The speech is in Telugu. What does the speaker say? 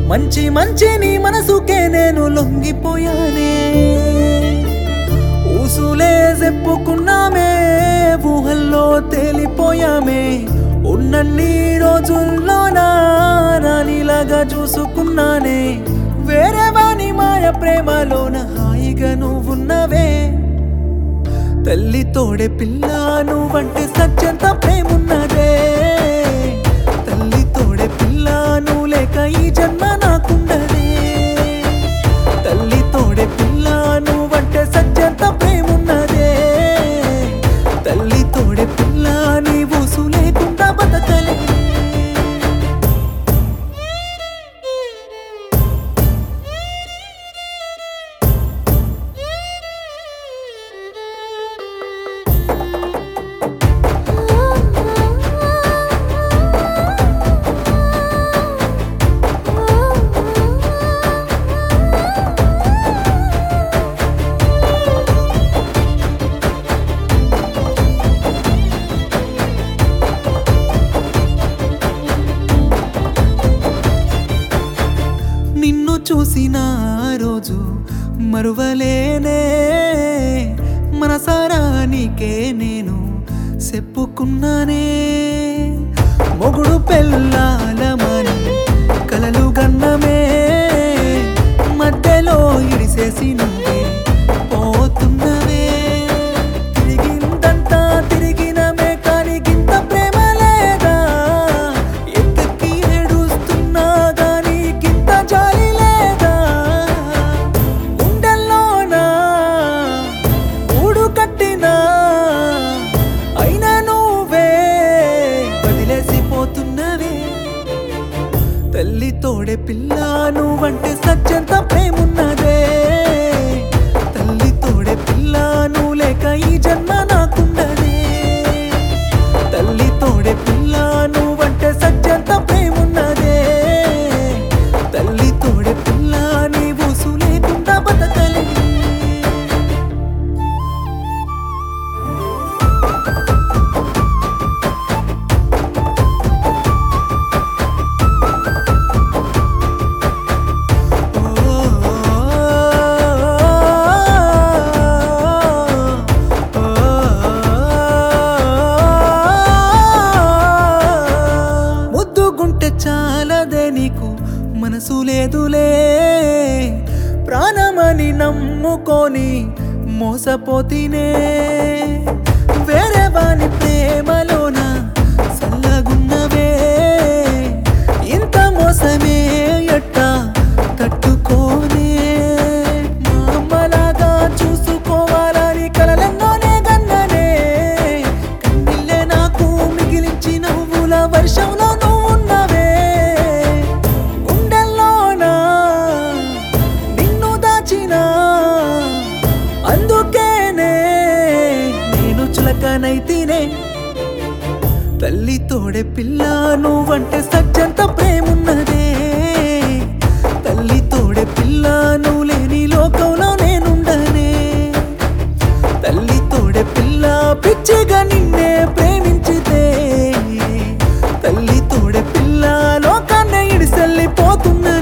మంచి మంచి నీ మనసుకే నేను లొంగిపోయానే ఊసులే చెప్పుకున్నామే ఊహల్లో తేలిపోయామే ఉన్నన్ని రోజుల్లో నానిలాగా చూసుకున్నానే వేరే వాని మాయ ప్రేమలోన హాయిగా నువ్వున్నవే తల్లి తోడే పిల్ల నువ్వంటే సత్యంత ప్రేమున్నదే తల్లి తోడే పిల్ల నువ్వు లేక ఈ జన్మ నాకుండదే తల్లి తోడే పిల్ల నువ్వంటే సత్యంత ప్రేమున్నదే తల్లి తోడే పిల్ల నీ ఊసు లేకుండా బతకలే నిన్ను చూసిన ఆ రోజు మరువలేనే మనసారా నీకే నేను చెప్పుకున్నానే మొగుడు పెళ్ళాలమని కలలు గన్నమే మధ్యలో ఇడిసేసి నువ్వే పోతున్నవే తిరిగిందంతా తిరిగినమే కానీ గింత ప్రేమ లేదా ఎక్కకి ఏడుస్తున్నా గానీ గింత జాలి లేదా గుండెల్లోనా ఊడు కట్టినా అయినా నువ్వే వదిలేసిపోతున్నవే తల్లి తోడే పిల్ల నువ్వంటే సత్యంత ప్రేమున్నదే తల్లి తోడే పిల్ల నువ్వు లేక ఈ జన్మ నాకుండదే తల్లి తోడే పిల్ల నువ్వంటే సత్యంత ప్రేమున్నదే తల్లి తోడే పిల్ల నీ ఊసు లేకుండా బతకలే ముద్దుగుంటే చాలదే నీకు మనసు లేదులే ప్రాణమని నమ్ముకొని మోసపోతినే వేరే వాని ప్రేమలోన చల్లగున్నవే ఇంత మోసమే ఎట్టా తట్టుకోనే మా అమ్మలాగా చూసుకోవాలని కలలెన్నోనే గన్ననే కన్నీళ్ళే నాకు మిగిలించి నవ్వుల వర్షంలో నువ్వున్నవే గుండెల్లోనా నిన్ను దాచినా అందుకేనే నేను చులకనైతేనే తల్లి తోడే పిల్ల నువ్వంటే సత్యంత ప్రేమున్నదే తల్లి తోడే పిల్ల నువ్వు లేని లోకంలో నేనుండనే తల్లి తోడే పిల్ల పిచ్చిగా నిన్నే ప్రేమించితే తల్లి తోడే పిల్ల లోకాన్నే ఇడిసెళ్ళిపోతున్నా